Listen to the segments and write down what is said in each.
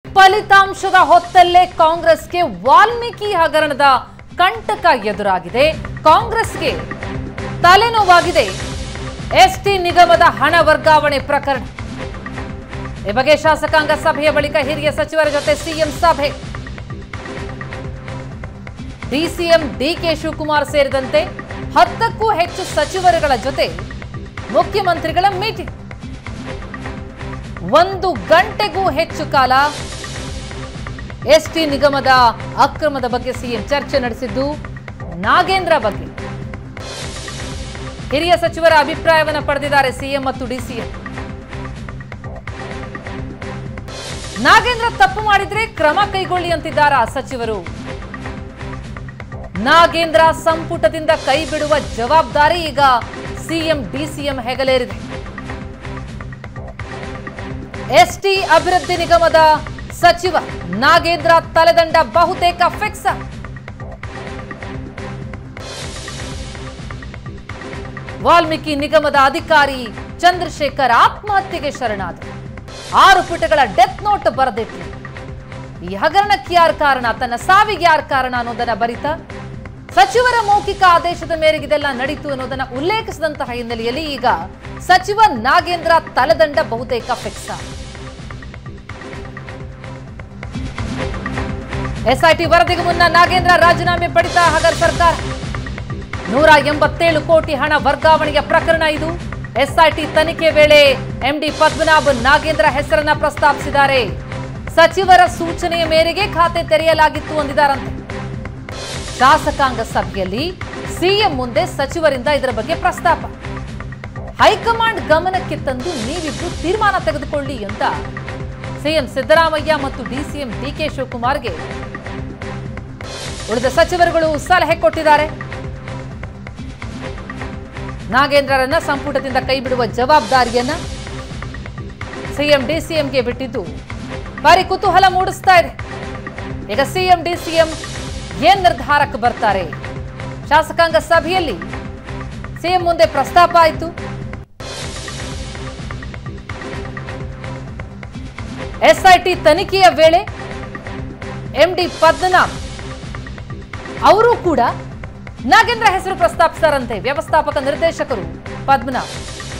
ಫಲಿತಾಂಶದ ಹೊತ್ತಲ್ಲೇ ಕಾಂಗ್ರೆಸ್ಗೆ ವಾಲ್ಮೀಕಿ ಹಗರಣದ ಕಂಟಕ ಎದುರಾಗಿದೆ ಕಾಂಗ್ರೆಸ್ಗೆ ತಲೆನೋವಾಗಿದೆ ಎಸ್ಟಿ ನಿಗಮದ ಹಣ ವರ್ಗಾವಣೆ ಪ್ರಕರಣ ಈ ಬಗ್ಗೆ ಶಾಸಕಾಂಗ ಸಭೆಯ ಬಳಿಕ ಹಿರಿಯ ಸಚಿವರ ಜೊತೆ ಸಿಎಂ ಸಭೆ ಡಿಸಿಎಂ ಡಿಕೆ ಶಿವಕುಮಾರ್ ಸೇರಿದಂತೆ ಹತ್ತಕ್ಕೂ ಹೆಚ್ಚು ಸಚಿವರುಗಳ ಜೊತೆ ಮುಖ್ಯಮಂತ್ರಿಗಳ ಮೀಟಿಂಗ್ ಒಂದು ಗಂಟೆಗೂ ಹೆಚ್ಚು ಕಾಲ ಎಸ್ಟಿ ನಿಗಮದ ಅಕ್ರಮದ ಬಗ್ಗೆ ಸಿಎಂ ಚರ್ಚೆ ನಡೆಸಿದ್ದು ನಾಗೇಂದ್ರ ಬಗ್ಗೆ ಹಿರಿಯ ಸಚಿವರ ಅಭಿಪ್ರಾಯವನ್ನು ಪಡೆದಿದ್ದಾರೆ ಸಿಎಂ ಮತ್ತು ಡಿಸಿಎಂ ನಾಗೇಂದ್ರ ತಪ್ಪು ಮಾಡಿದ್ರೆ ಕ್ರಮ ಕೈಗೊಳ್ಳಿ ಅಂತಿದ್ದಾರಾ ಸಚಿವರು ನಾಗೇಂದ್ರ ಸಂಪುಟದಿಂದ ಕೈ ಬಿಡುವ ಜವಾಬ್ದಾರಿ ಈಗ ಸಿಎಂ ಡಿಸಿಎಂ ಹೆಗಲೇರಿದೆ ಎಸ್ಟಿ ಅಭಿವೃದ್ಧಿ ನಿಗಮದ ಸಚಿವ ನಾಗೇಂದ್ರ ತಲೆದಂಡ ಬಹುತೇಕ ಫಿಕ್ಸ್ ವಾಲ್ಮೀಕಿ ನಿಗಮದ ಅಧಿಕಾರಿ ಚಂದ್ರಶೇಖರ್ ಆತ್ಮಹತ್ಯೆಗೆ ಶರಣಾದರು ಆರು ಪುಟಗಳ ಡೆತ್ ನೋಟ್ ಬರೆದಿಟ್ಟು ಈ ಹಗರಣಕ್ಕೆ ಯಾರು ಕಾರಣ ತನ್ನ ಸಾವಿಗೆ ಯಾರು ಕಾರಣ ಅನ್ನೋದನ್ನ ಬರಿತ ಸಚಿವರ ಮೌಖಿಕ ಆದೇಶದ ಮೇರೆಗೆ ಇದೆಲ್ಲ ನಡೀತು ಅನ್ನೋದನ್ನ ಉಲ್ಲೇಖಿಸಿದಂತಹ ಹಿನ್ನೆಲೆಯಲ್ಲಿ ಈಗ ಸಚಿವ ನಾಗೇಂದ್ರ ತಲೆದಂಡ ಬಹುತೇಕ ಫಿಕ್ಸ್ ಎಸ್ಐಟಿ ವರದಿಗೂ ಮುನ್ನ ನಾಗೇಂದ್ರ ರಾಜೀನಾಮೆ ಪಡಿತಾ ಹಗರ್ ಸರ್ಕಾರ ನೂರ ಎಂಬತ್ತೇಳು ಕೋಟಿ ಹಣ ವರ್ಗಾವಣೆಯ ಪ್ರಕರಣ ಇದು ಎಸ್ಐಟಿ ತನಿಖೆ ವೇಳೆ ಎಂಡಿ ಪದ್ಮನಾಭ್ ನಾಗೇಂದ್ರ ಹೆಸರನ್ನ ಪ್ರಸ್ತಾಪಿಸಿದ್ದಾರೆ ಸಚಿವರ ಸೂಚನೆಯ ಮೇರೆಗೆ ಖಾತೆ ತೆರೆಯಲಾಗಿತ್ತು ಅಂದಿದ್ದಾರಂತೆ ಶಾಸಕಾಂಗ ಸಭೆಯಲ್ಲಿ ಸಿಎಂ ಮುಂದೆ ಸಚಿವರಿಂದ ಇದರ ಬಗ್ಗೆ ಪ್ರಸ್ತಾಪ ಹೈಕಮಾಂಡ್ ಗಮನಕ್ಕೆ ತಂದು ನೀವಿಬ್ರು ತೀರ್ಮಾನ ತೆಗೆದುಕೊಳ್ಳಿ ಅಂತ ಸಿಎಂ ಸಿದ್ದರಾಮಯ್ಯ ಮತ್ತು ಡಿಸಿಎಂ ಡಿಕೆ ಶಿವಕುಮಾರ್ಗೆ ಉಳಿದ ಸಚಿವರುಗಳು ಸಲಹೆ ಕೊಟ್ಟಿದ್ದಾರೆ ನಾಗೇಂದ್ರರನ್ನ ಸಂಪುಟದಿಂದ ಕೈಬಿಡುವ ಜವಾಬ್ದಾರಿಯನ್ನ ಸಿಎಂ ಡಿಸಿಎಂಗೆ ಬಿಟ್ಟಿದ್ದು ಭಾರಿ ಕುತೂಹಲ ಮೂಡಿಸ್ತಾ ಇದೆ ಈಗ ಸಿಎಂ ಡಿಸಿಎಂ ಏನ್ ನಿರ್ಧಾರಕ್ಕೆ ಬರ್ತಾರೆ ಶಾಸಕಾಂಗ ಸಭೆಯಲ್ಲಿ ಸಿಎಂ ಮುಂದೆ ಪ್ರಸ್ತಾಪ ಆಯಿತು ಎಸ್ಐಟಿ ತನಿಖೆಯ ವೇಳೆ ಎಂಡಿ ಪದ್ಮನಾಭ್ ಅವರು ಕೂಡ ನಾಗೇಂದ್ರ ಹೆಸರು ಪ್ರಸ್ತಾಪಿಸ್ತಾರಂತೆ ವ್ಯವಸ್ಥಾಪಕ ನಿರ್ದೇಶಕರು ಪದ್ಮನಾಭ್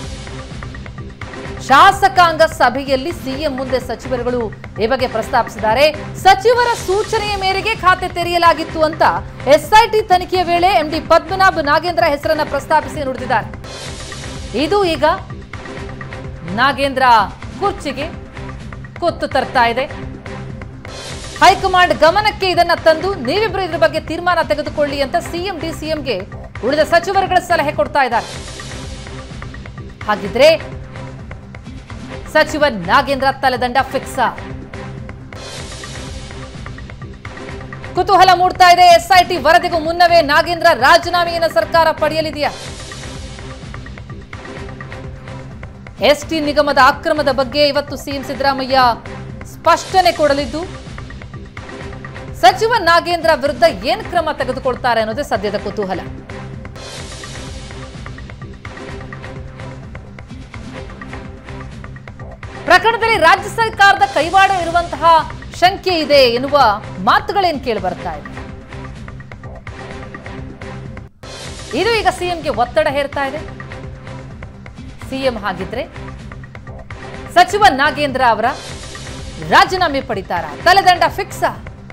ಶಾಸಕಾಂಗ ಸಭೆಯಲ್ಲಿ ಸಿಎಂ ಮುಂದೆ ಸಚಿವರುಗಳು ಈ ಬಗ್ಗೆ ಪ್ರಸ್ತಾಪಿಸಿದ್ದಾರೆ ಸಚಿವರ ಸೂಚನೆಯ ಮೇರೆಗೆ ಖಾತೆ ತೆರೆಯಲಾಗಿತ್ತು ಅಂತ ಎಸ್ಐಟಿ ತನಿಖೆಯ ವೇಳೆ ಎಂಡಿ ಪದ್ಮನಾಭ್ ನಾಗೇಂದ್ರ ಹೆಸರನ್ನ ಪ್ರಸ್ತಾಪಿಸಿ ನುಡಿದಿದ್ದಾರೆ ಇದು ಈಗ ನಾಗೇಂದ್ರ ಕುರ್ಚಿಗೆ ಕುತ್ತು ತರ್ತಾ ಇದೆ ಹೈಕಮಾಂಡ್ ಗಮನಕ್ಕೆ ಇದನ್ನ ತಂದು ನೀವಿಬ್ರು ಇದ್ರ ಬಗ್ಗೆ ತೀರ್ಮಾನ ತೆಗೆದುಕೊಳ್ಳಿ ಅಂತ ಸಿಎಂ ಡಿಸಿಎಂಗೆ ಉಳಿದ ಸಚಿವರುಗಳ ಸಲಹೆ ಕೊಡ್ತಾ ಇದ್ದಾರೆ ಹಾಗಿದ್ರೆ ಸಚಿವ ನಾಗೇಂದ್ರ ತಲೆದಂಡ ಫಿಕ್ಸ ಕುತೂಹಲ ಮೂಡ್ತಾ ಇದೆ ಎಸ್ಐಟಿ ವರದಿಗೂ ಮುನ್ನವೇ ನಾಗೇಂದ್ರ ರಾಜೀನಾಮೆಯನ್ನು ಸರ್ಕಾರ ಪಡೆಯಲಿದೆಯಾ ಎಸ್ಟಿ ನಿಗಮದ ಅಕ್ರಮದ ಬಗ್ಗೆ ಇವತ್ತು ಸಿಎಂ ಸಿದ್ದರಾಮಯ್ಯ ಸ್ಪಷ್ಟನೆ ಕೊಡಲಿದ್ದು ಸಚಿವ ನಾಗೇಂದ್ರ ವಿರುದ್ಧ ಏನ್ ಕ್ರಮ ತೆಗೆದುಕೊಳ್ತಾರೆ ಅನ್ನೋದೇ ಸದ್ಯದ ಕುತೂಹಲ ಪ್ರಕರಣದಲ್ಲಿ ರಾಜ್ಯ ಸರ್ಕಾರದ ಕೈವಾಡ ಇರುವಂತಹ ಶಂಕೆ ಇದೆ ಎನ್ನುವ ಮಾತುಗಳೇನು ಕೇಳಿ ಬರ್ತಾ ಇದೆ ಇದು ಈಗ ಸಿಎಂಗೆ ಒತ್ತಡ ಹೇರ್ತಾ ಇದೆ ಸಿಎಂ ಹಾಗಿದ್ರೆ ಸಚಿವ ನಾಗೇಂದ್ರ ಅವರ ರಾಜೀನಾಮೆ ಪಡಿತಾರ ತಲೆದಂಡ ಫಿಕ್ಸ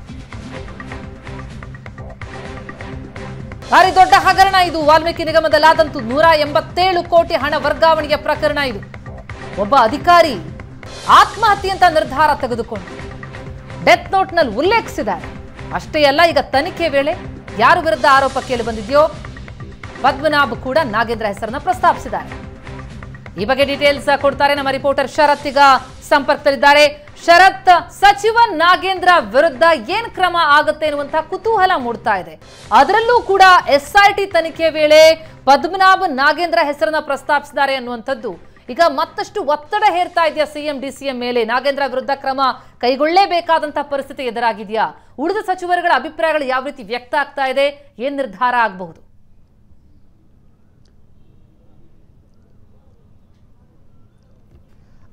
ಭಾರಿ ದೊಡ್ಡ ಹಗರಣ ಇದು ವಾಲ್ಮೀಕಿ ನಿಗಮದಲ್ಲಾದಂತೂ ನೂರ ಎಂಬತ್ತೇಳು ಕೋಟಿ ಹಣ ವರ್ಗಾವಣೆಯ ಪ್ರಕರಣ ಇದು ಒಬ್ಬ ಅಧಿಕಾರಿ ಆತ್ಮಹತ್ಯೆ ಅಂತ ನಿರ್ಧಾರ ತೆಗೆದುಕೊಂಡು ಡೆತ್ ನೋಟ್ನಲ್ಲಿ ಉಲ್ಲೇಖಿಸಿದ್ದಾರೆ ಅಷ್ಟೇ ಅಲ್ಲ ಈಗ ತನಿಖೆ ವೇಳೆ ಯಾರ ವಿರುದ್ಧ ಆರೋಪ ಕೇಳಿ ಬಂದಿದೆಯೋ ಪದ್ಮನಾಭ್ ಕೂಡ ನಾಗೇಂದ್ರ ಹೆಸರನ್ನ ಪ್ರಸ್ತಾಪಿಸಿದ್ದಾರೆ ಈ ಬಗ್ಗೆ ಡೀಟೇಲ್ಸ್ ಕೊಡ್ತಾರೆ ನಮ್ಮ ರಿಪೋರ್ಟರ್ ಶರತ್ ಈಗ ಸಂಪರ್ಕದಲ್ಲಿದ್ದಾರೆ ಶರತ್ ಸಚಿವ ನಾಗೇಂದ್ರ ವಿರುದ್ಧ ಏನ್ ಕ್ರಮ ಆಗುತ್ತೆ ಎನ್ನುವಂತಹ ಕುತೂಹಲ ಮೂಡ್ತಾ ಇದೆ ಅದರಲ್ಲೂ ಕೂಡ ಎಸ್ಐಟಿ ತನಿಖೆ ವೇಳೆ ಪದ್ಮನಾಭ್ ನಾಗೇಂದ್ರ ಹೆಸರನ್ನ ಪ್ರಸ್ತಾಪಿಸಿದ್ದಾರೆ ಅನ್ನುವಂಥದ್ದು ಈಗ ಮತ್ತಷ್ಟು ಒತ್ತಡ ಹೇರ್ತಾ ಇದೆಯಾ ಸಿಎಂ ಡಿಸಿಎಂ ಮೇಲೆ ನಾಗೇಂದ್ರ ವಿರುದ್ಧ ಕ್ರಮ ಕೈಗೊಳ್ಳಲೇಬೇಕಾದಂತಹ ಪರಿಸ್ಥಿತಿ ಎದುರಾಗಿದೆಯಾ ಉಳಿದ ಸಚಿವರುಗಳ ಅಭಿಪ್ರಾಯಗಳು ಯಾವ ರೀತಿ ವ್ಯಕ್ತ ಆಗ್ತಾ ಇದೆ ಏನ್ ನಿರ್ಧಾರ ಆಗಬಹುದು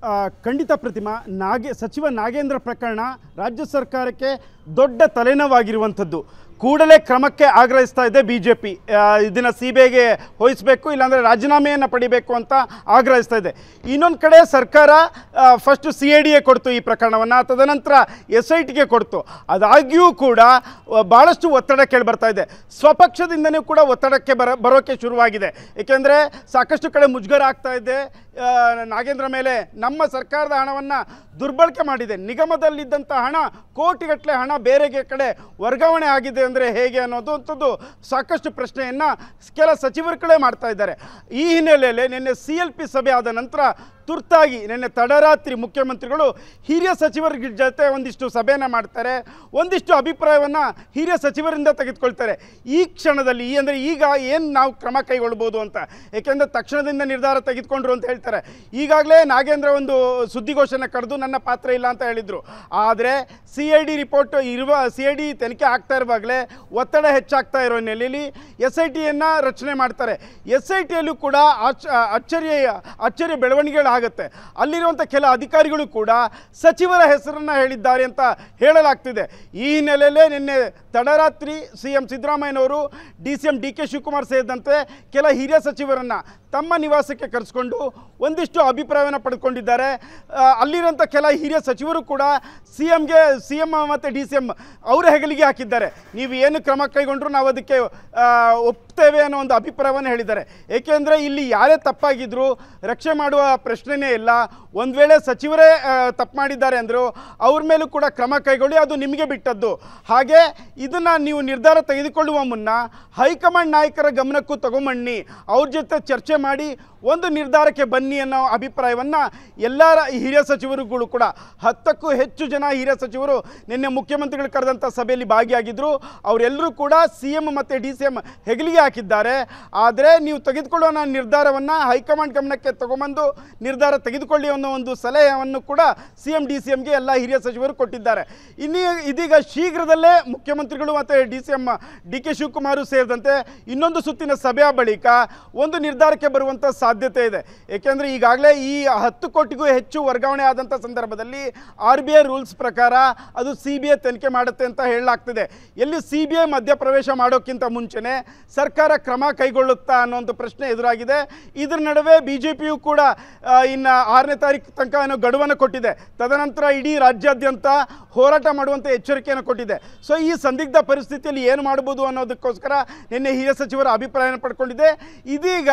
ಆ, ಖಂಡಿತ ಪ್ರತಿಮಾ ನಾಗೆ ಸಚಿವ ನಾಗೇಂದ್ರ ಪ್ರಕರಣ ರಾಜ್ಯ ಸರ್ಕಾರಕ್ಕೆ ದೊಡ್ಡ ತಲೆನೋವಾಗಿರುವಂಥದ್ದು ಕೂಡಲೇ ಕ್ರಮಕ್ಕೆ ಆಗ್ರಹಿಸ್ತಾ ಇದೆ ಬಿ ಜೆ ಪಿ ಇದನ್ನು ಸಿ ಬಿ ಐಗೆ ವಹಿಸಬೇಕು ಇಲ್ಲಾಂದರೆ ರಾಜೀನಾಮೆಯನ್ನು ಪಡಿಬೇಕು ಅಂತ ಆಗ್ರಹಿಸ್ತಾ ಇದೆ ಇನ್ನೊಂದು ಕಡೆ ಸರ್ಕಾರ ಫಸ್ಟ್ ಸಿ ಐ ಡಿಗೆ ಕೊಡ್ತು ಈ ಪ್ರಕರಣವನ್ನು ತದನಂತರ ಎಸ್ ಐ ಟಿಗೆ ಕೊಡ್ತು ಅದಾಗಿಯೂ ಕೂಡ ಆ, ಭಾಳಷ್ಟು ಒತ್ತಡ ಕೇಳಿ ಬರ್ತಾ ಇದೆ ಸ್ವಪಕ್ಷದಿಂದನೂ ಕೂಡ ಒತ್ತಡಕ್ಕೆ ಬರ ಬರೋಕ್ಕೆ ಶುರುವಾಗಿದೆ ಏಕೆಂದರೆ ಸಾಕಷ್ಟು ಕಡೆ ಮುಜುಗರ ಆಗ್ತಾ ಇದೆ ಆ, ನಾಗೇಂದ್ರ ಮೇಲೆ ನಮ್ಮ ಸರ್ಕಾರದ ಹಣವನ್ನು ದುರ್ಬಳಕೆ ಮಾಡಿದೆ ನಿಗಮದಲ್ಲಿದ್ದಂಥ ಹಣ ಕೋಟಿಗಟ್ಟಲೆ ಹಣ ಬೇರೆಗೆ ಕಡೆ ವರ್ಗಾವಣೆ ಆಗಿದೆ ಅಂದರೆ ಹೇಗೆ ಅನ್ನೋದು ಅಂಥದ್ದು ಸಾಕಷ್ಟು ಪ್ರಶ್ನೆಯನ್ನು ಕೆಲ ಸಚಿವರ ಕಡೆ ಮಾಡ್ತಾ ಇದ್ದಾರೆ ಈ ಹಿನ್ನೆಲೆಯಲ್ಲಿ ನಿನ್ನೆ ಸಿ ಎಲ್ ಪಿ ಸಭೆ ಆದ ನಂತರ ತುರ್ತಾಗಿ ನಿನ್ನೆ ತಡರಾತ್ರಿ ಮುಖ್ಯಮಂತ್ರಿಗಳು ಹಿರಿಯ ಸಚಿವರ ಜೊತೆ ಒಂದಿಷ್ಟು ಸಭೆಯನ್ನು ಮಾಡ್ತಾರೆ ಒಂದಿಷ್ಟು ಅಭಿಪ್ರಾಯವನ್ನು ಹಿರಿಯ ಸಚಿವರಿಂದ ತೆಗೆದುಕೊಳ್ತಾರೆ ಈ ಕ್ಷಣದಲ್ಲಿ ಈ ಅಂದರೆ ಈಗ ಏನು ನಾವು ಕ್ರಮ ಕೈಗೊಳ್ಬೋದು ಅಂತ ಏಕೆಂದರೆ ತಕ್ಷಣದಿಂದ ನಿರ್ಧಾರ ತೆಗೆದುಕೊಂಡ್ರು ಅಂತ ಹೇಳ್ತಾರೆ ಈಗಾಗಲೇ ನಾಗೇಂದ್ರ ಒಂದು ಸುದ್ದಿಗೋಷ್ಠಿಯನ್ನು ಕರೆದು ನನ್ನ ಪಾತ್ರ ಇಲ್ಲ ಅಂತ ಹೇಳಿದರು ಆದರೆ ಸಿ ಐ ಡಿ ರಿಪೋರ್ಟ್ ಇರುವ ಸಿ ಐ ಡಿ ತನಿಖೆ ಆಗ್ತಾ ಇರುವಾಗಲೇ ಒತ್ತಡ ಹೆಚ್ಚಾಗ್ತಾ ಇರೋ ಹಿನ್ನೆಲೆಯಲ್ಲಿ ಎಸ್ ಐ ಟಿಯನ್ನು ರಚನೆ ಮಾಡ್ತಾರೆ ಎಸ್ ಐ ಟಿಯಲ್ಲೂ ಕೂಡ ಆಚ್ ಅಚ್ಚರಿಯ ಅಚ್ಚರಿಯ ಬೆಳವಣಿಗೆಗಳಾಗುತ್ತೆ ಅಲ್ಲಿರುವಂಥ ಕೆಲ ಅಧಿಕಾರಿಗಳು ಕೂಡ ಸಚಿವರ ಹೆಸರನ್ನು ಹೇಳಿದ್ದಾರೆ ಅಂತ ಹೇಳಲಾಗ್ತಿದೆ ಈ ಹಿನ್ನೆಲೆಯಲ್ಲೇ ನಿನ್ನೆ ತಡರಾತ್ರಿ ಸಿ ಎಂ ಸಿದ್ದರಾಮಯ್ಯನವರು D C M D K Shivakumar ಸೇರಿದಂತೆ ಕೆಲ ಹಿರಿಯ ಸಚಿವರನ್ನು ತಮ್ಮ ನಿವಾಸಕ್ಕೆ ಕರೆಸ್ಕೊಂಡು ಒಂದಿಷ್ಟು ಅಭಿಪ್ರಾಯವನ್ನು ಪಡೆದುಕೊಂಡಿದ್ದಾರೆ ಆ, ಅಲ್ಲಿರೋಂಥ ಕೆಲ ಹಿರಿಯ ಸಚಿವರು ಕೂಡ ಸಿ ಎಮ್ಗೆ ಸಿ ಎಮ್ ಮತ್ತು ಡಿ ಸಿ ಎಮ್ ಅವರ ಹೆಗಲಿಗೆ ಹಾಕಿದ್ದಾರೆ ನೀವು ಏನು ಕ್ರಮ ಕೈಗೊಂಡ್ರು ನಾವು ಅದಕ್ಕೆ ಆ, ಒಪ್ತೇವೆ ಅನ್ನೋ ಒಂದು ಅಭಿಪ್ರಾಯವನ್ನು ಹೇಳಿದ್ದಾರೆ ಏಕೆಂದರೆ ಇಲ್ಲಿ ಯಾರೇ ತಪ್ಪಾಗಿದ್ರು ರಕ್ಷೆ ಮಾಡುವ ಪ್ರಶ್ನೆನೇ ಇಲ್ಲ ಒಂದು ವೇಳೆ ಸಚಿವರೇ ತಪ್ಪು ಮಾಡಿದ್ದಾರೆ ಅಂದರು ಅವ್ರ ಮೇಲೂ ಕೂಡ ಕ್ರಮ ಕೈಗೊಳ್ಳಿ ಅದು ನಿಮಗೆ ಬಿಟ್ಟದ್ದು ಹಾಗೆ ಇದನ್ನು ನೀವು ನಿರ್ಧಾರ ತೆಗೆದುಕೊಳ್ಳುವ ಮುನ್ನ ಹೈಕಮಾಂಡ್ ನಾಯಕರ ಗಮನಕ್ಕೂ ತಗೊಂಬಣ್ಣಿ ಅವ್ರ ಜೊತೆ ಚರ್ಚೆ ಮಾಡಿ ಒಂದು ನಿರ್ಧಾರಕ್ಕೆ ಬನ್ನಿ ಅನ್ನೋ ಅಭಿಪ್ರಾಯವನ್ನು ಎಲ್ಲ ಹಿರಿಯ ಸಚಿವರುಗಳು ಕೂಡ ಹತ್ತಕ್ಕೂ ಹೆಚ್ಚು ಜನ ಹಿರಿಯ ಸಚಿವರು ನಿನ್ನೆ ಮುಖ್ಯಮಂತ್ರಿಗಳು ಕರೆದಂಥ ಸಭೆಯಲ್ಲಿ ಭಾಗಿಯಾಗಿದ್ದರು ಅವರೆಲ್ಲರೂ ಕೂಡ ಸಿ ಎಮ್ ಮತ್ತು ಡಿ ಸಿ ಎಮ್ ಹೆಗಲಿಗೆ ಹಾಕಿದ್ದಾರೆ ಆದರೆ ನೀವು ತೆಗೆದುಕೊಳ್ಳುವ ನಿರ್ಧಾರವನ್ನು ಹೈಕಮಾಂಡ್ ಗಮನಕ್ಕೆ ತಗೊಂಬಂದು ನಿರ್ಧಾರ ತೆಗೆದುಕೊಳ್ಳಿ ಅನ್ನೋ ಒಂದು ಸಲಹೆಯನ್ನು ಕೂಡ ಸಿ ಎಂ ಡಿ ಸಿ ಎಮ್ಗೆ ಎಲ್ಲ ಹಿರಿಯ ಸಚಿವರು ಕೊಟ್ಟಿದ್ದಾರೆ ಇನ್ನೀ ಇದೀಗ ಶೀಘ್ರದಲ್ಲೇ ಮುಖ್ಯಮಂತ್ರಿಗಳು ಮತ್ತು D C M D K Shivakumar ಸೇರಿದಂತೆ ಇನ್ನೊಂದು ಸುತ್ತಿನ ಸಭೆಯ ಬಳಿಕ ಒಂದು ನಿರ್ಧಾರಕ್ಕೆ ಬರುವಂಥ ಸಾಧ್ಯತೆ ಇದೆ ಏಕೆಂದರೆ ಈಗಾಗಲೇ ಈ ಹತ್ತು ಕೋಟಿಗೂ ಹೆಚ್ಚು ವರ್ಗಾವಣೆ ಆದಂಥ ಸಂದರ್ಭದಲ್ಲಿ ಆರ್ ಬಿ ಐ ರೂಲ್ಸ್ ಪ್ರಕಾರ ಅದು ಸಿ ಬಿ ಐ ತನಿಖೆ ಮಾಡುತ್ತೆ ಅಂತ ಹೇಳಲಾಗ್ತಿದೆ ಎಲ್ಲಿ ಸಿ ಬಿ ಐ ಮಧ್ಯಪ್ರವೇಶ ಮಾಡೋಕ್ಕಿಂತ ಮುಂಚೆನೇ ಸರ್ಕಾರ ಕ್ರಮ ಕೈಗೊಳ್ಳುತ್ತಾ ಅನ್ನೋಂಥ ಪ್ರಶ್ನೆ ಎದುರಾಗಿದೆ ಇದರ ನಡುವೆ ಬಿ ಜೆ ಪಿಯು ಕೂಡ ಆ, ಇನ್ನು ಆರನೇ ತಾರೀಕು ತನಕ ಏನೋ ಗಡುವನ್ನು ಕೊಟ್ಟಿದೆ ತದನಂತರ ಇಡೀ ರಾಜ್ಯಾದ್ಯಂತ ಹೋರಾಟ ಮಾಡುವಂಥ ಎಚ್ಚರಿಕೆಯನ್ನು ಕೊಟ್ಟಿದೆ ಸೊ ಈ ಸಂದಿಗ್ಧ ಪರಿಸ್ಥಿತಿಯಲ್ಲಿ ಏನು ಮಾಡ್ಬೋದು ಅನ್ನೋದಕ್ಕೋಸ್ಕರ ನಿನ್ನೆ ಹಿರಿಯ ಸಚಿವರ ಅಭಿಪ್ರಾಯನ ಪಡ್ಕೊಂಡಿದೆ ಇದೀಗ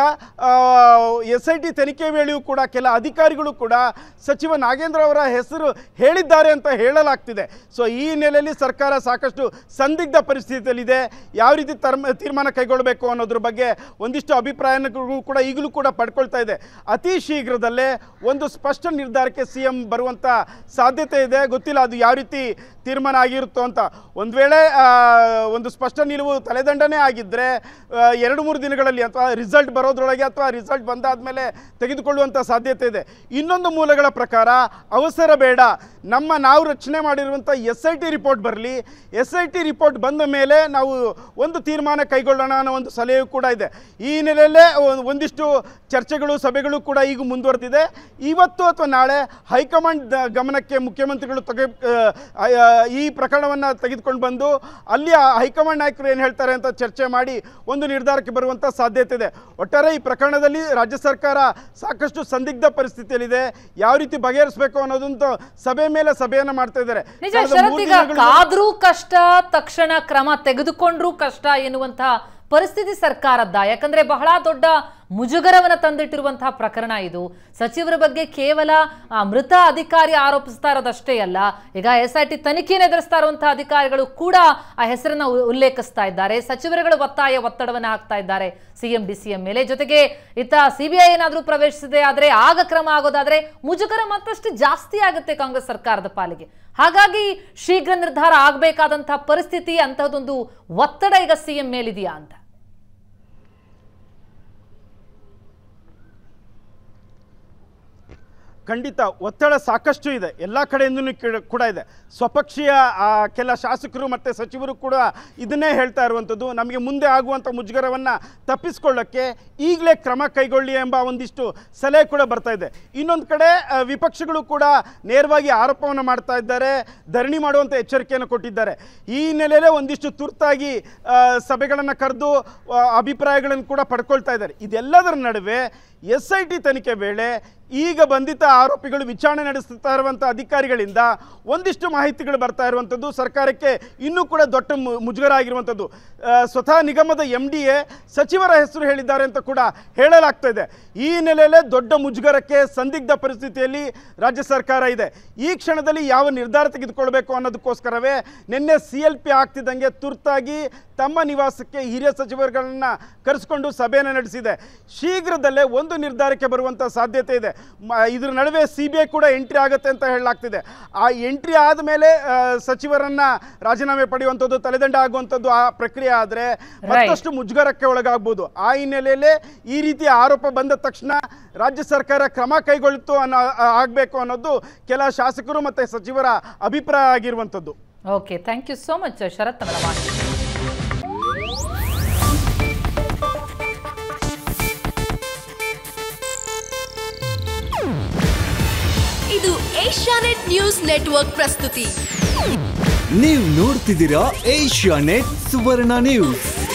ಎಸ್ ಐ ಟಿ ತನಿಖೆ ವೇಳೆಯೂ ಕೂಡ ಕೆಲ ಅಧಿಕಾರಿಗಳು ಕೂಡ ಸಚಿವ ನಾಗೇಂದ್ರ ಅವರ ಹೆಸರು ಹೇಳಿದ್ದಾರೆ ಅಂತ ಹೇಳಲಾಗ್ತಿದೆ ಸೊ ಈ ಹಿನ್ನೆಲೆಯಲ್ಲಿ ಸರ್ಕಾರ ಸಾಕಷ್ಟು ಸಂದಿಗ್ಧ ಪರಿಸ್ಥಿತಿಯಲ್ಲಿದೆ ಯಾವ ರೀತಿ ತರ್ಮ ತೀರ್ಮಾನ ಕೈಗೊಳ್ಳಬೇಕು ಅನ್ನೋದ್ರ ಬಗ್ಗೆ ಒಂದಿಷ್ಟು ಅಭಿಪ್ರಾಯಗಳು ಕೂಡ ಈಗಲೂ ಕೂಡ ಪಡ್ಕೊಳ್ತಾ ಇದೆ ಅತಿ ಶೀಘ್ರದಲ್ಲೇ ಒಂದು ಸ್ಪಷ್ಟ ನಿರ್ಧಾರಕ್ಕೆ ಸಿ ಎಂ ಬರುವಂಥ ಸಾಧ್ಯತೆ ಇದೆ ಗೊತ್ತಿಲ್ಲ ಅದು ಯಾವ ರೀತಿ ತೀರ್ಮಾನ ಆಗಿರುತ್ತೋ ಅಂತ ಒಂದು ವೇಳೆ ಆ, ಒಂದು ಸ್ಪಷ್ಟ ನಿಲುವು ತಲೆದಂಡನೆ ಆಗಿದ್ದರೆ ಆ, ಎರಡು ಮೂರು ದಿನಗಳಲ್ಲಿ ಅಥವಾ ರಿಸಲ್ಟ್ ಬರೋದ್ರೊಳಗೆ ಅಥವಾ ರಿಸಲ್ಟ್ ಬಂದಾದಮೇಲೆ ತೆಗೆದುಕೊಳ್ಳುವಂಥ ಸಾಧ್ಯತೆ ಇದೆ ಇನ್ನೊಂದು ಮೂಲಗಳ ಪ್ರಕಾರ ಅವಸರ ಬೇಡ ನಮ್ಮ ನಾವು ರಚನೆ ಮಾಡಿರುವಂಥ ಎಸ್ ಐ ಟಿ ರಿಪೋರ್ಟ್ ಬರಲಿ ಎಸ್ ಐ ಟಿ ರಿಪೋರ್ಟ್ ಬಂದ ಮೇಲೆ ನಾವು ಒಂದು ತೀರ್ಮಾನ ಕೈಗೊಳ್ಳೋಣ ಅನ್ನೋ ಒಂದು ಸಲಹೆಯೂ ಕೂಡ ಇದೆ ಈ ಹಿನ್ನೆಲೆಯಲ್ಲೇ ಒಂದ್- ಒಂದಿಷ್ಟು ಚರ್ಚೆಗಳು ಸಭೆಗಳು ಕೂಡ ಈಗ ಮುಂದುವರೆದಿದೆ ಇವತ್ತು ಅಥವಾ ನಾಳೆ ಹೈಕಮಾಂಡ್ ದ- ಗಮನಕ್ಕೆ ಮುಖ್ಯಮಂತ್ರಿಗಳು ತೆಗೆ ಆ, ಆ, ಈ ಪ್ರಕರಣವನ್ನು ತೆಗೆದುಕೊಂಡು ಬಂದು ಅಲ್ಲಿ ಆ ಹೈಕಮಾಂಡ್ ನಾಯಕರು ಏನು ಹೇಳ್ತಾರೆ ಅಂತ ಚರ್ಚೆ ಮಾಡಿ ಒಂದು ನಿರ್ಧಾರಕ್ಕೆ ಬರುವಂಥ ಸಾಧ್ಯತೆ ಇದೆ ಒಟ್ಟಾರೆ ಈ ಪ್ರಕರಣದಲ್ಲಿ ರಾಜ್ಯ ಸರ್ಕಾರ ಸಾಕಷ್ಟು ಸಂದಿಗ್ಧ ಪರಿಸ್ಥಿತಿಯಲ್ಲಿದೆ ಯಾವ ರೀತಿ ಬಗೆಹರಿಸಬೇಕು ಅನ್ನೋದಂತೂ ಸಭೆ ಮೇಲೆ ಸಭೆಯನ್ನು ಮಾಡ್ತಾ ಇದ್ದಾರೆ ನಿಜ ಕಳೆದ ಶರತ್ ಮೂರು ಈಗ ದಿನಗಳಿಂದ- ಕಾದ್ರೂ ಕಷ್ಟ ತಕ್ಷಣ ಕ್ರಮ ತೆಗೆದುಕೊಂಡ್ರೂ ಕಷ್ಟ ಎನ್ನುವಂತಹ ಪರಿಸ್ಥಿತಿ ಸರ್ಕಾರದ್ದ ಯಾಕಂದ್ರೆ ಬಹಳ ದೊಡ್ಡ ಮುಜುಗರವನ್ನ ತಂದಿಟ್ಟಿರುವಂತಹ ಪ್ರಕರಣ ಇದು ಸಚಿವರ ಬಗ್ಗೆ ಕೇವಲ ಆ, ಮೃತ ಅಧಿಕಾರಿ ಆರೋಪಿಸ್ತಾ ಇರೋದಷ್ಟೇ ಅಲ್ಲ ಈಗ ಎಸ್ ಐ ಟಿ ತನಿಖೆಯನ್ನು ಎದುರಿಸ್ತಾ ಇರುವಂತಹ ಅಧಿಕಾರಿಗಳು ಕೂಡ ಆ ಹೆಸರನ್ನ ಉ- ಉಲ್ಲೇಖಿಸ್ತಾ ಇದ್ದಾರೆ ಸಚಿವರುಗಳು ಒತ್ತಾಯ ಒತ್ತಡವನ್ನ ಹಾಕ್ತಾ ಇದ್ದಾರೆ ಸಿಎಂ ಡಿ ಸಿ ಎಂ ಮೇಲೆ ಜೊತೆಗೆ ಇತ್ತ ಸಿಬಿಐ ಏನಾದ್ರೂ ಪ್ರವೇಶಿಸಿದೆ ಆದ್ರೆ ಆಗ ಕ್ರಮ ಆಗೋದಾದ್ರೆ ಮುಜುಗರ ಮತ್ತಷ್ಟು ಜಾಸ್ತಿ ಆಗುತ್ತೆ ಕಾಂಗ್ರೆಸ್ ಸರ್ಕಾರದ ಪಾಲಿಗೆ ಹಾಗಾಗಿ ಶೀಘ್ರ ನಿರ್ಧಾರ ಆಗಬೇಕಾದಂತಹ ಪರಿಸ್ಥಿತಿ ಅಂತಹದೊಂದು ಒತ್ತಡ ಈಗ ಸಿಎಂ ಮೇಲಿದೆಯಾ ಅಂತ ಖಂಡಿತ ಒತ್ತಡ ಸಾಕಷ್ಟು ಇದೆ ಎಲ್ಲ ಕಡೆಯಿಂದನೂ ಕಿಡ- ಕೂಡ ಇದೆ ಸ್ವಪಕ್ಷೀಯ ಆ, ಕೆಲ ಶಾಸಕರು ಮತ್ತು ಸಚಿವರು ಕೂಡ ಇದನ್ನೇ ಹೇಳ್ತಾ ಇರುವಂಥದ್ದು ನಮಗೆ ಮುಂದೆ ಆಗುವಂಥ ಮುಜುಗರವನ್ನು ತಪ್ಪಿಸ್ಕೊಳ್ಳೋಕ್ಕೆ ಈಗಲೇ ಕ್ರಮ ಕೈಗೊಳ್ಳಿ ಎಂಬ ಒಂದಿಷ್ಟು ಸಲಹೆ ಕೂಡ ಬರ್ತಾ ಇದೆ ಇನ್ನೊಂದು ಕಡೆ ಆ, ವಿಪಕ್ಷಗಳು ಕೂಡ ನೇರವಾಗಿ ಆರೋಪವನ್ನು ಮಾಡ್ತಾ ಇದ್ದಾರೆ ಧರಣಿ ಮಾಡುವಂಥ ಎಚ್ಚರಿಕೆಯನ್ನು ಕೊಟ್ಟಿದ್ದಾರೆ ಈ ಹಿನ್ನೆಲೆಯಲ್ಲೇ ಒಂದಿಷ್ಟು ತುರ್ತಾಗಿ ಸಭೆಗಳನ್ನು ಕರೆದು ಅಭಿಪ್ರಾಯಗಳನ್ನು ಕೂಡ ಪಡ್ಕೊಳ್ತಾ ಇದ್ದಾರೆ ಇದೆಲ್ಲದರ ನಡುವೆ ಎಸ್ ಐ ಟಿ ತನಿಖೆ ವೇಳೆ ಈಗ ಬಂಧಿತ ಆರೋಪಿಗಳು ವಿಚಾರಣೆ ನಡೆಸ್ತಾ ಇರುವಂಥ ಅಧಿಕಾರಿಗಳಿಂದ ಒಂದಿಷ್ಟು ಮಾಹಿತಿಗಳು ಬರ್ತಾ ಇರುವಂಥದ್ದು ಸರ್ಕಾರಕ್ಕೆ ಇನ್ನೂ ಕೂಡ ದೊಡ್ಡ ಮು- ಮುಜುಗರ ಆಗಿರುವಂಥದ್ದು ಆ, ಸ್ವತಃ ನಿಗಮದ ಎಂ ಡಿ ಎ ಸಚಿವರ ಹೆಸರು ಹೇಳಿದ್ದಾರೆ ಅಂತ ಕೂಡ ಹೇಳಲಾಗ್ತಾ ಇದೆ ಈ ಹಿನ್ನೆಲೆಯಲ್ಲೇ ದೊಡ್ಡ ಮುಜುಗರಕ್ಕೆ ಸಂದಿಗ್ಧ ಪರಿಸ್ಥಿತಿಯಲ್ಲಿ ರಾಜ್ಯ ಸರ್ಕಾರ ಇದೆ ಈ ಕ್ಷಣದಲ್ಲಿ ಯಾವ ನಿರ್ಧಾರ ತೆಗೆದುಕೊಳ್ಬೇಕು ಅನ್ನೋದಕ್ಕೋಸ್ಕರವೇ ನಿನ್ನೆ ಸಿ ಎಲ್ ಪಿ ಆಗ್ತಿದ್ದಂಗೆ ತುರ್ತಾಗಿ ತಮ್ಮ ನಿವಾಸಕ್ಕೆ ಹಿರಿಯ ಸಚಿವರುಗಳನ್ನ ಕರೆಸಿಕೊಂಡು ಸಭೆಯನ್ನು ನಡೆಸಿದೆ ಶೀಘ್ರದಲ್ಲೇ ಒಂದು ನಿರ್ಧಾರಕ್ಕೆ ಬರುವಂಥ ಸಾಧ್ಯತೆ ಇದೆ ಮ- ಇದ್ರ ನಡುವೆ ಸಿ ಬಿ ಐ ಕೂಡ ಎಂಟ್ರಿ ಆಗುತ್ತೆ ಅಂತ ಹೇಳಲಾಗ್ತಿದೆ ಆ ಎಂಟ್ರಿ ಆದಮೇಲೆ ಸಚಿವರನ್ನ ರಾಜೀನಾಮೆ ಪಡೆಯುವಂಥದ್ದು ತಲೆದಂಡ ಆಗುವಂಥದ್ದು ಆ ಪ್ರಕ್ರಿಯೆ ಆದರೆ ಮತ್ತಷ್ಟು ಮುಜುಗರಕ್ಕೆ ಒಳಗಾಗ್ಬೋದು ಆ ಹಿನ್ನೆಲೆಯಲ್ಲೇ ಈ ರೀತಿಯ ಆರೋಪ ಬಂದ ತಕ್ಷಣ ರಾಜ್ಯ ಸರ್ಕಾರ ಕ್ರಮ ಕೈಗೊಳ್ಳಿತು ಅನ್ನೋ ಆಗಬೇಕು ಅನ್ನೋದು ಕೆಲ ಶಾಸಕರು ಮತ್ತು ಸಚಿವರ ಅಭಿಪ್ರಾಯ ಆಗಿರುವಂಥದ್ದು okay thank you so much Sharath ತಮ್ಮ ಮಾಹಿತಿ ಇದು ಏಷ್ಯಾನೆಟ್ ನ್ಯೂಸ್ ನೆಟ್ವರ್ಕ್ ಪ್ರಸ್ತುತಿ ನೀವು ನೋಡ್ತಿದ್ದೀರಾ ಏಷ್ಯಾ ನೆಟ್ ಸುವರ್ಣ ನ್ಯೂಸ್